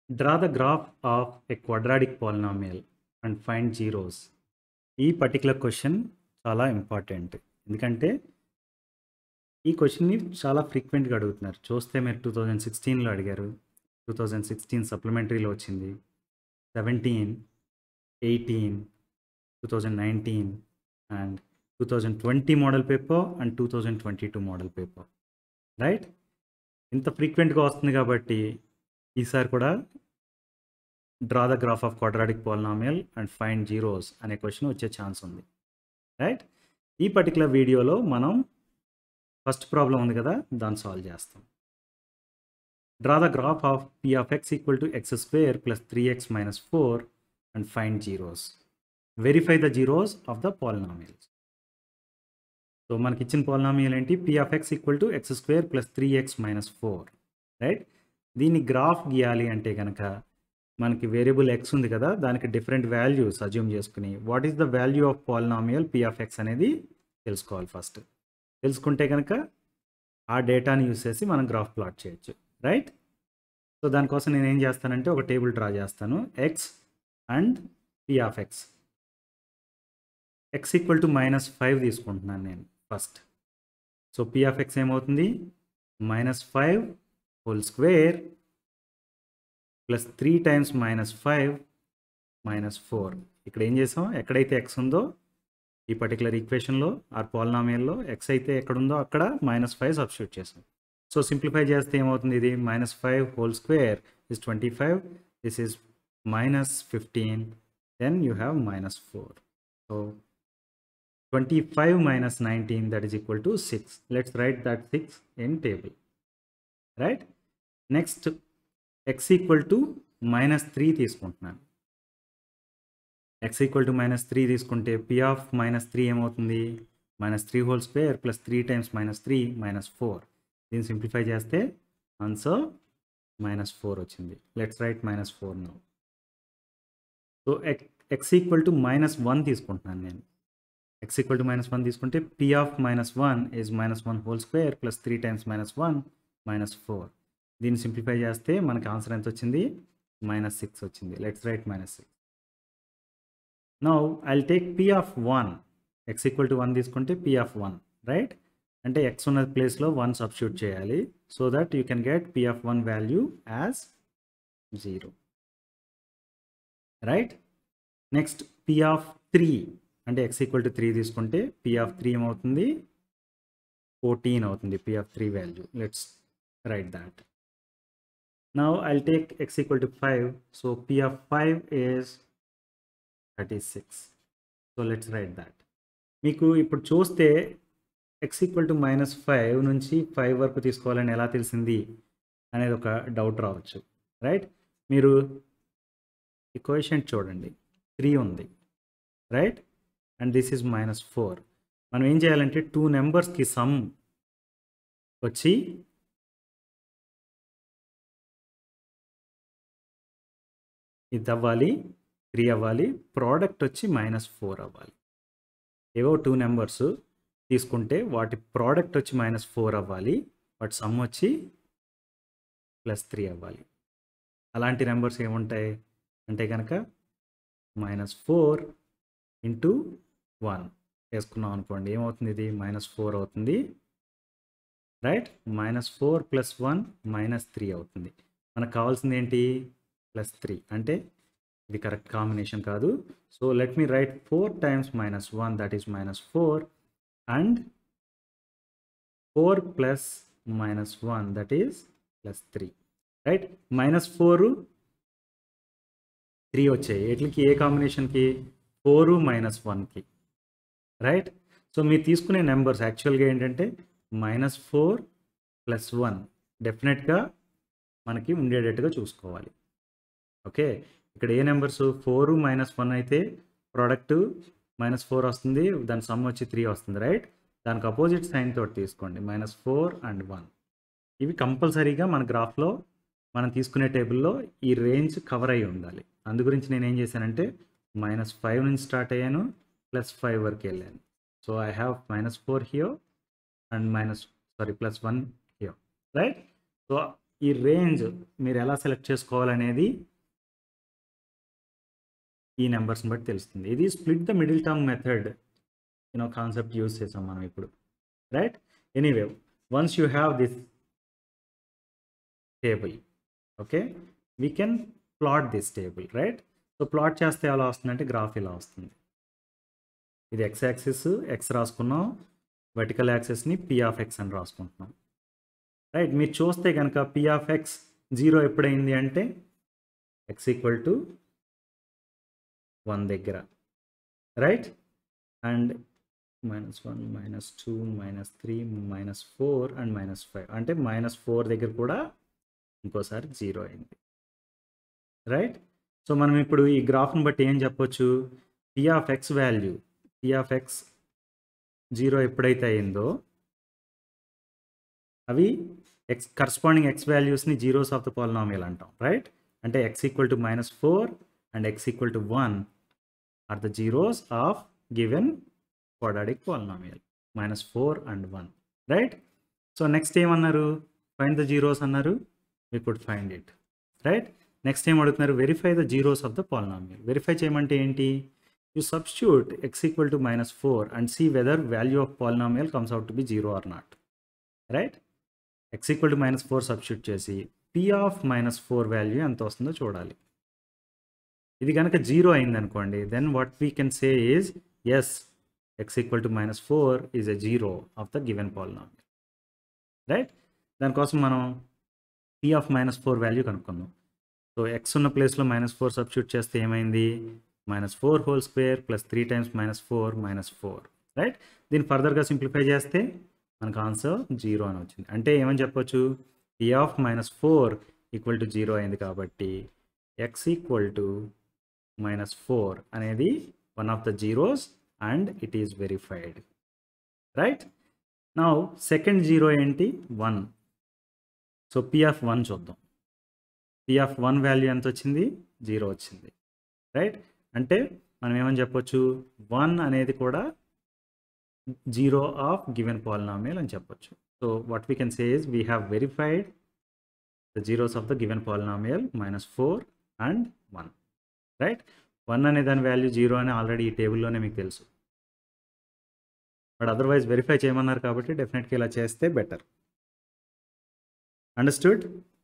Draw the graph of a quadratic polynomial and find zeros ఈ particular question చాలా important ఎందుకంటే ఈ క్వశ్చన్ని చాలా ఫ్రీక్వెంట్గా అడుగుతున్నారు చూస్తే మీరు టూ థౌజండ్ సిక్స్టీన్లో అడిగారు టూ థౌజండ్ సిక్స్టీన్ సప్లిమెంటరీలో వచ్చింది seventeen eighteen two thousand nineteen and two thousand twenty model paper and two thousand twenty two model paper right ఇంత ఫ్రీక్వెంట్గా వస్తుంది కాబట్టి ఈసారి కూడా draw the graph of quadratic polynomial and find zeros అనే question వచ్చే ఛాన్స్ ఉంది రైట్ ఈ పర్టికులర్ వీడియోలో మనం ఫస్ట్ ప్రాబ్లం ఉంది కదా దాన్ని సాల్వ్ చేస్తాం draw the graph of P of X equal to X square plus three X minus four and find zeros verify the zeros of the polynomials so మనకి ఇచ్చిన polynomial ఏంటి P of X equal to X square plus three X minus four right దీన్ని graph గీయాలి అంటే కనుక మనకి variable X ఉంది కదా దానికి డిఫరెంట్ వాల్యూస్ అజ్యూమ్ చేసుకుని what is the value of polynomial P of X అనేది తెలుసుకోవాలి ఫస్ట్ తెలుసుకుంటే కనుక ఆ డేటాని యూస్ చేసి మనం గ్రాఫ్ ప్లాట్ చేయొచ్చు రైట్ సో దానికోసం నేను ఏం చేస్తానంటే ఒక టేబుల్ డ్రా చేస్తాను X and P of X X equal to minus five తీసుకుంటున్నాను నేను first so P of X ఏమవుతుంది minus five whole square plus three times minus five minus four ఇక్కడ ఏం చేసాం ఎక్కడైతే ఎక్స్ ఉందో ఈ పర్టికులర్ ఈక్వేషన్లో ఆర్ పాలినామియల్లో ఎక్స్ అయితే ఎక్కడుందో అక్కడ మైనస్ ఫైవ్ సబ్స్టిట్యూట్ చేసాం సో సింప్లిఫై చేస్తే ఏమవుతుంది ఇది minus five whole square is twenty five this is minus fifteen then you have minus four so twenty five minus nineteen that is equal to six let's write that six in table right next X equal to minus three తీసుకుంటున్నాను X equal to minus three తీసుకుంటే P of minus three ఏమవుతుంది minus three whole square plus three times minus three minus four దీన్ని simplify చేస్తే answer minus four వచ్చింది let's write minus four no so X equal to minus one తీసుకుంటున్నాను నేను X equal to minus one తీసుకుంటే P of minus one is minus one whole square plus three times minus one minus four దీన్ని simplify చేస్తే మనకి answer ఎంత వచ్చింది minus six వచ్చింది let's write minus six now I'll take P of one X equal to one తీసుకుంటే P of one right అంటే X ఉన్న ప్లేస్లో వన్ సబ్స్టిట్యూట్ చేయాలి so that you can get P of one value as zero right next P of three అంటే X equal to three తీసుకుంటే P of three ఏమవుతుంది fourteen అవుతుంది P of three value let's write that Now I'll take x equal to 5. So p of 5 is 36. So let's write that. మీకు ఇప్పుడు చూస్తే X equal to minus five నుంచి five వరకు తీసుకోవాలని ఎలా తెలిసింది అనేది ఒక డౌట్ రావచ్చు రైట్ మీరు ఈ కోషంట్ చూడండి త్రీ ఉంది right and this is minus four మనం ఏం చేయాలంటే టూ నెంబర్స్కి సమ్ వచ్చి ఇది అవ్వాలి త్రీ అవ్వాలి ప్రోడక్ట్ వచ్చి మైనస్ ఫోర్ అవ్వాలి ఏవో టూ నెంబర్స్ తీసుకుంటే వాటి ప్రోడక్ట్ వచ్చి మైనస్ ఫోర్ అవ్వాలి వాటి సమ్ వచ్చి ప్లస్ త్రీ అవ్వాలి అలాంటి నెంబర్స్ ఏముంటాయి అంటే కనుక మైనస్ ఫోర్ ఇంటూ వన్ వేసుకున్నాం అనుకోండి ఏమవుతుంది ఇది మైనస్ ఫోర్ అవుతుంది right minus four plus one minus three అవుతుంది మనకు కావాల్సింది ఏంటి ప్లస్ త్రీ అంటే ఇది కరెక్ట్ కాంబినేషన్ కాదు so let me write four times minus one that is minus four and four plus minus one that is plus three right minus four three వచ్చాయి వీటికి ఏ కాంబినేషన్కి ఫోరు మైనస్ వన్కి right so మీరు తీసుకునే numbers యాక్చువల్గా ఏంటంటే మైనస్ ఫోర్ ప్లస్ వన్ డెఫినెట్గా మనకి ఉండేటట్టుగా చూసుకోవాలి ఓకే ఇక్కడ ఏ నెంబర్స్ ఫోర్ మైనస్ వన్ అయితే ప్రోడక్ట్ మైనస్ ఫోర్ వస్తుంది దాని సమ్ వచ్చి త్రీ వస్తుంది రైట్ దానికి అపోజిట్ సైన్ తోటి తీసుకోండి మైనస్ ఫోర్ అండ్ వన్ ఇవి కంపల్సరీగా మన గ్రాఫ్లో మనం తీసుకునే టేబుల్లో ఈ రేంజ్ కవర్ అయి ఉండాలి అందు గురించి నేను ఏం చేశానంటే మైనస్ ఫైవ్ నుంచి స్టార్ట్ అయ్యాను ప్లస్ ఫైవ్ వరకు వెళ్ళాను so I have minus four here and minus sorry plus one here right so ఈ రేంజ్ మీరు ఎలా సెలెక్ట్ చేసుకోవాలనేది ఈ నెంబర్స్ని బట్టి తెలుస్తుంది ఇది split the middle term method you know concept use చేసాం మనం ఇప్పుడు right anyway once you have this table okay we can plot this table right so plot చేస్తే ఎలా వస్తుందంటే గ్రాఫ్ ఇలా వస్తుంది ఇది ఎక్స్ యాక్సిస్ ఎక్స్ రాసుకున్నాం వర్టికల్ యాక్సిస్ని పి ఆఫ్ ఎక్స్ అని రాసుకుంటున్నాం రైట్ మీరు చూస్తే కనుక పి ఆఫ్ ఎక్స్ జీరో ఎప్పుడైంది అంటే ఎక్స్ ఈక్వల్ టు వన్ దగ్గర right and minus one minus two minus three minus four and minus five అంటే మైనస్ ఫోర్ దగ్గర కూడా ఇంకోసారి జీరో అయింది రైట్ సో మనం ఇప్పుడు ఈ గ్రాఫ్ని బట్టి ఏం చెప్పొచ్చు p of x value p of x zero ఎప్పుడైతే అయిందో అవి ఎక్స్ కరస్పాండింగ్ ఎక్స్ వాల్యూస్ని జీరోస్ ఆఫ్ ద పాలినామియల్ అంటాం రైట్ అంటే X equal to minus four and x equal to one are the zeros of given quadratic polynomial minus 4 and 1 right so next ఏమన్నారు find the zeros అన్నారు we could find it right next ఏం అడుగుతున్నారు verify the zeros of the polynomial verify చేయమంటే ఏంటి you substitute x equal to minus four and see whether value of polynomial comes out to be zero or not right x equal to minus four substitute చేసి p of minus four value ఎంత వస్తుందో చూడాలి ఇది కనుక zero అయింది అనుకోండి then what we can say is as x equal to minus four is a zero of the given polynomial right దానికోసం మనం p of minus four value కనుక్కుందాం సో ఎక్స్ ఉన్న ప్లేస్లో మైనస్ ఫోర్ సబ్స్టిట్యూట్ చేస్తే ఏమైంది minus four whole square plus three times minus four minus four right దీన్ని ఫర్దర్గా simplify చేస్తే మనకు ఆన్సర్ జీరో అని వచ్చింది అంటే ఏమని చెప్పొచ్చు p of minus four equal to zero అయింది కాబట్టి x equal to minus four అనేది one of the zeros and it is verified right నా సెకండ్ జీరో ఏంటి one so P of one చూద్దాం పి ఆఫ్ వన్ వాల్యూ ఎంత వచ్చింది zero వచ్చింది right అంటే మనం ఏమని చెప్పొచ్చు వన్ అనేది కూడా జీరో ఆఫ్ గివెన్ పాలినామియల్ అని చెప్పొచ్చు so what we can say is we have verified the zeros of the given polynomial minus four and one right one అనే దాని వాల్యూ జీరో అని ఆల్రెడీ ఈ టేబుల్లోనే మీకు తెలుసు బట్ అదర్వైజ్ వెరిఫై చేయమన్నారు కాబట్టి డెఫినెట్గా ఇలా చేస్తే బెటర్ అండర్స్టూడ్